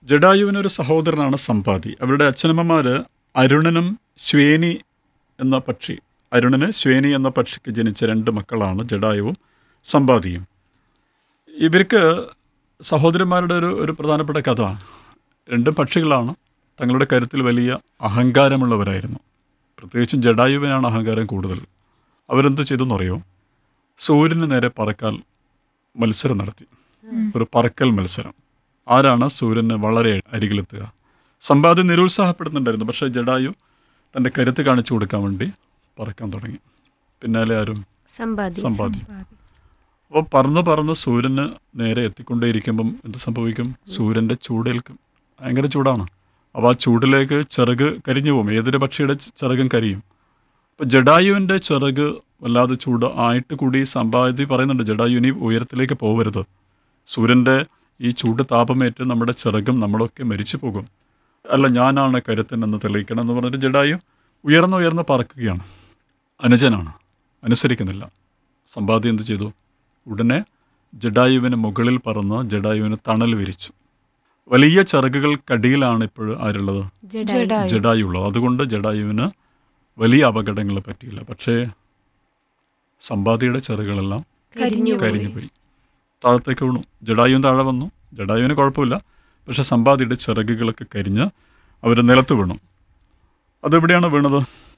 ജഡായുവിനൊരു സഹോദരനാണ് സമ്പാതി അവരുടെ അച്ഛനമ്മമാര് അരുണനും ശ്വേനി എന്ന പക്ഷി അരുണന് ശ്വേനി എന്ന പക്ഷിക്ക് ജനിച്ച രണ്ട് മക്കളാണ് ജഡായുവും സമ്പാദിയും ഇവർക്ക് സഹോദരന്മാരുടെ ഒരു ഒരു പ്രധാനപ്പെട്ട കഥ രണ്ടും പക്ഷികളാണ് തങ്ങളുടെ കരുത്തിൽ വലിയ അഹങ്കാരമുള്ളവരായിരുന്നു പ്രത്യേകിച്ചും ജഡായുവിനാണ് അഹങ്കാരം കൂടുതൽ അവരെന്ത് ചെയ്തെന്നറിയോ സൂര്യന് നേരെ പറക്കാൻ മത്സരം നടത്തി ഒരു പറക്കൽ മത്സരം ആരാണ് സൂര്യന് വളരെ അരികിലെത്തുക സമ്പാദ്യം നിരുത്സാഹപ്പെടുന്നുണ്ടായിരുന്നു പക്ഷേ ജഡായു തൻ്റെ കരുത്ത് കാണിച്ചു കൊടുക്കാൻ വേണ്ടി പറക്കാൻ തുടങ്ങി പിന്നാലെ ആരും സമ്പാദി സമ്പാദ്യം അപ്പോൾ പറന്ന് പറന്ന് സൂര്യന് നേരെ എത്തിക്കൊണ്ടേയിരിക്കുമ്പം എന്ത് സംഭവിക്കും സൂര്യൻ്റെ ചൂടേൽക്കും ഭയങ്കര ചൂടാണ് അപ്പോൾ ആ ചൂടിലേക്ക് ചിറക് കരിഞ്ഞു പോകും ഏതൊരു പക്ഷിയുടെ ചി- ചിറകും കരിയും അപ്പോൾ ജഡായുവിൻ്റെ ചിറക് വല്ലാതെ ചൂട് ആയിട്ട് കൂടി സമ്പാദി പറയുന്നുണ്ട് ജഡായു ഇനി ഉയരത്തിലേക്ക് പോകരുത് സൂര്യൻ്റെ ഈ ചൂട് താപമേറ്റ് നമ്മുടെ ചിറകും നമ്മളൊക്കെ മരിച്ചു പോകും അല്ല ഞാനാണ് കരുത്തൻ എന്ന് തെളിയിക്കണം എന്ന് പറഞ്ഞിട്ട് ജഡായു ഉയർന്ന് ഉയർന്ന് പറക്കുകയാണ് അനുജനാണ് അനുസരിക്കുന്നില്ല സമ്പാദ്യം എന്ത് ചെയ്തു ഉടനെ ജഡായുവിന് മുകളിൽ പറന്ന് ജഡായുവിന് തണൽ വിരിച്ചു വലിയ ചിറകുകൾക്കടിയിലാണ് ഇപ്പോഴും ആരുള്ളത് ജഡായു ജഡായു ഉള്ളത് അതുകൊണ്ട് ജഡായുവിന് വലിയ അപകടങ്ങൾ പറ്റിയില്ല പക്ഷേ സമ്പാദിയുടെ ചിറകുകളെല്ലാം കരിഞ്ഞു കരിഞ്ഞു പോയി താഴത്തേക്ക് വീണു ജഡായുവും താഴെ വന്നു ജഡായുവിന് കുഴപ്പമില്ല പക്ഷെ സമ്പാദിയുടെ ചിറകുകളൊക്കെ കരിഞ്ഞ് അവർ നിലത്ത് വീണു അതെവിടെയാണ് വീണത്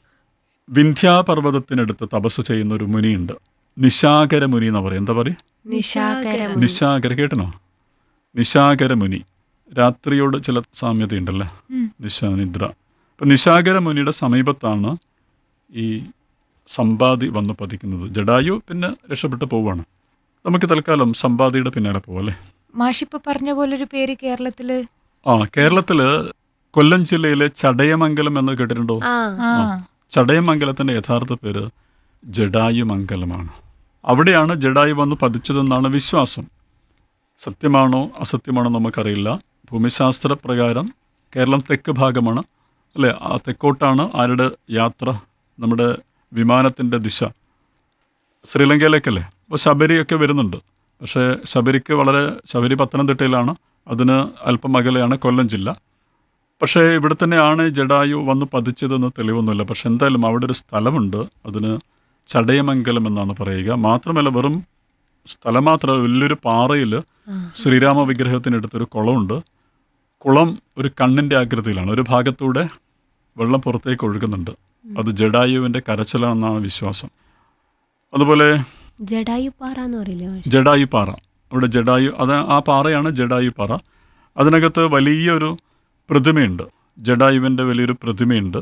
വിന്ധ്യാപർവ്വതത്തിനടുത്ത് തപസ് ചെയ്യുന്ന ഒരു മുനിയുണ്ട് നിശാകര മുനി എന്ന് പറയും എന്താ പറയുക നിശാകരം നിശാകര കേട്ടനോ നിശാകര മുനി രാത്രിയോട് ചില സാമ്യതയുണ്ടല്ലേ നിശാനിദ്ര അപ്പം നിശാകര മുനിയുടെ സമീപത്താണ് ഈ സമ്പാദി വന്ന് പതിക്കുന്നത് ജഡായു പിന്നെ രക്ഷപ്പെട്ടു പോവുകയാണ് നമുക്ക് തൽക്കാലം സമ്പാദിയുടെ പിന്നാലെ പോവാം അല്ലേ മാഷിപ്പ പറഞ്ഞ പോലൊരു പേര് കേരളത്തില് ആ കേരളത്തില് കൊല്ലം ജില്ലയിലെ ചടയമംഗലം എന്ന് കേട്ടിട്ടുണ്ടോ ആ ആ ചടയമംഗലത്തിന്റെ യഥാർത്ഥ പേര് ജഡായുമംഗലമാണ് അവിടെയാണ് ജഡായു വന്ന് പതിച്ചതെന്നാണ് വിശ്വാസം സത്യമാണോ അസത്യമാണോ നമുക്കറിയില്ല ഭൂമിശാസ്ത്ര പ്രകാരം കേരളം തെക്ക് ഭാഗമാണ് അല്ലേ ആ തെക്കോട്ടാണ് ആരുടെ യാത്ര നമ്മുടെ വിമാനത്തിൻ്റെ ദിശ ശ്രീലങ്കയിലേക്കല്ലേ അപ്പോൾ ശബരിയൊക്കെ വരുന്നുണ്ട് പക്ഷേ ശബരിക്ക് വളരെ ശബരി പത്തനംതിട്ടയിലാണ് അതിന് അല്പം അകലെയാണ് കൊല്ലം ജില്ല പക്ഷേ ഇവിടെ തന്നെയാണ് ജഡായു വന്ന് പതിച്ചതെന്ന് തെളിവൊന്നുമില്ല പക്ഷെ എന്തായാലും അവിടെ ഒരു സ്ഥലമുണ്ട് അതിന് ചടയമംഗലം എന്നാണ് പറയുക മാത്രമല്ല വെറും സ്ഥലം മാത്രമല്ല വലിയൊരു പാറയിൽ ശ്രീരാമ വിഗ്രഹത്തിനടുത്തൊരു കുളമുണ്ട് കുളം ഒരു കണ്ണിൻ്റെ ആകൃതിയിലാണ് ഒരു ഭാഗത്തൂടെ വെള്ളം പുറത്തേക്ക് ഒഴുകുന്നുണ്ട് അത് ജഡായുവിൻ്റെ കരച്ചിലാണെന്നാണ് വിശ്വാസം അതുപോലെ ജഡായു പാറ എന്ന് പറയില്ലേ മാഷ്? ജഡായു പാറ അവിടെ ജഡായു അത് ആ പാറയാണ് ജഡായു പാറ അതിനകത്ത് വലിയൊരു പ്രതിമയുണ്ട് ജഡായുവിൻ്റെ വലിയൊരു പ്രതിമയുണ്ട്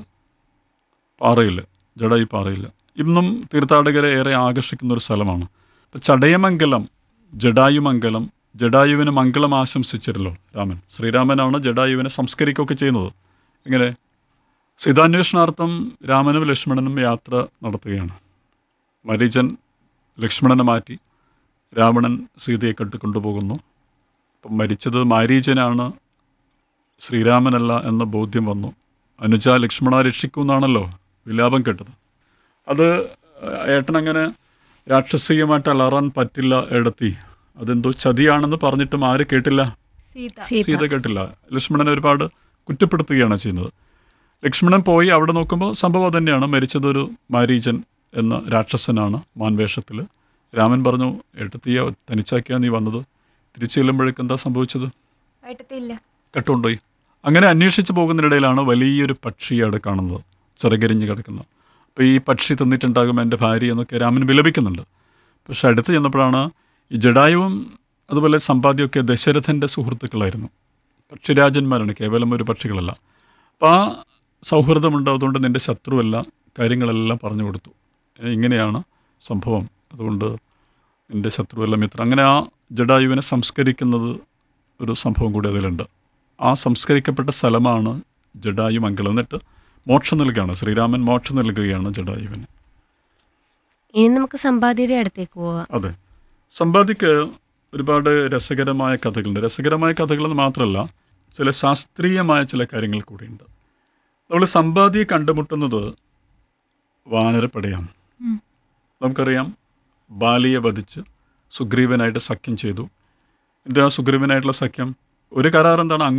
പാറയിൽ ജഡായു പാറയിൽ ഇന്നും തീർത്ഥാടകരെ ഏറെ ആകർഷിക്കുന്ന ഒരു സ്ഥലമാണ് ഇപ്പം ചടയമംഗലം ജഡായുമംഗലം ജഡായുവിന് മംഗളം ആശംസിച്ചിരല്ലോ രാമൻ ശ്രീരാമനാണ് ജഡായുവിനെ സംസ്കരിക്കുകയൊക്കെ ചെയ്യുന്നത് എങ്ങനെ സീതാന്വേഷണാർത്ഥം രാമനും ലക്ഷ്മണനും യാത്ര നടത്തുകയാണ് മരീചൻ ലക്ഷ്മണനെ മാറ്റി രാവണൻ സീതയെ കെട്ടി കൊണ്ടുപോകുന്നു അപ്പം മരിച്ചത് മാരീചനാണ് ശ്രീരാമനല്ല എന്ന ബോധ്യം വന്നു അനുജ ലക്ഷ്മണ രക്ഷിക്കുമെന്നാണല്ലോ വിലാപം കേട്ടത് അത് ഏട്ടൻ അങ്ങനെ രാക്ഷസീയമായിട്ട് അലറാൻ പറ്റില്ല എടത്തി അതെന്തോ ചതിയാണെന്ന് പറഞ്ഞിട്ടും ആര് കേട്ടില്ല സീത സീത കേട്ടില്ല ലക്ഷ്മണനെ ഒരുപാട് കുറ്റപ്പെടുത്തുകയാണ് ചെയ്യുന്നത് ലക്ഷ്മണൻ പോയി അവിടെ നോക്കുമ്പോൾ സംഭവം അത് തന്നെയാണ് മരിച്ചതൊരു മാരീചൻ എന്ന രാക്ഷസനാണ് മാൻവേഷത്തിൽ രാമൻ പറഞ്ഞു ഏട്ടത്തിയ തനിച്ചാക്കിയാ നീ വന്നത് തിരിച്ചു ചെല്ലുമ്പോഴേക്ക് എന്താ സംഭവിച്ചത് ഏട്ടത്തില്ല കട്ടുകൊണ്ടുപോയി അങ്ങനെ അന്വേഷിച്ച് പോകുന്നതിനിടയിലാണ് വലിയൊരു പക്ഷി അവിടെ കാണുന്നത് ചിറകരിഞ്ഞ് കിടക്കുന്നത് അപ്പോൾ ഈ പക്ഷി തിന്നിട്ടുണ്ടാകും എൻ്റെ ഭാര്യ എന്നൊക്കെ രാമൻ വിലപിക്കുന്നുണ്ട് പക്ഷെ അടുത്ത് ചെന്നപ്പോഴാണ് ഈ ജഡായുവും അതുപോലെ സമ്പാദ്യമൊക്കെ ദശരഥൻ്റെ സുഹൃത്തുക്കളായിരുന്നു പക്ഷിരാജന്മാരാണ് കേവലം ഒരു പക്ഷികളല്ല അപ്പോൾ ആ സൗഹൃദമുണ്ട് അതുകൊണ്ട് നിൻ്റെ ശത്രുവല്ല കാര്യങ്ങളെല്ലാം പറഞ്ഞു കൊടുത്തു ഏ, ഇങ്ങനെയാണ് സംഭവം അതുകൊണ്ട് നിൻ്റെ ശത്രുവല്ല മിത്രം അങ്ങനെ ആ ജഡായുവിനെ സംസ്കരിക്കുന്നത് ഒരു സംഭവം കൂടി അതിലുണ്ട് ആ സംസ്കരിക്കപ്പെട്ട സ്ഥലമാണ് ജഡായു മംഗളം എന്നിട്ട് മോക്ഷം നൽകുകയാണ് ശ്രീരാമൻ മോക്ഷം നൽകുകയാണ് ജഡായുവിന് ഇനി നമുക്ക് സമ്പാദിയുടെ അടുത്തേക്ക് പോവാം അതെ സമ്പാദിക്ക് ഒരുപാട് രസകരമായ കഥകളുണ്ട് രസകരമായ കഥകളെന്ന് മാത്രമല്ല ചില ശാസ്ത്രീയമായ ചില കാര്യങ്ങൾ കൂടിയുണ്ട് നമ്മൾ സമ്പാദിയെ കണ്ടുമുട്ടുന്നത് വാനരപ്പടയാണ് ഉം. നമുക്കറിയാം ബാലിയെ വധിച്ച് സുഗ്രീവനായിട്ട് സഖ്യം ചെയ്തു എന്താണ് സുഗ്രീവനായിട്ടുള്ള സഖ്യം ഒരു കരാർ എന്താണ് അങ്ങോട്ട്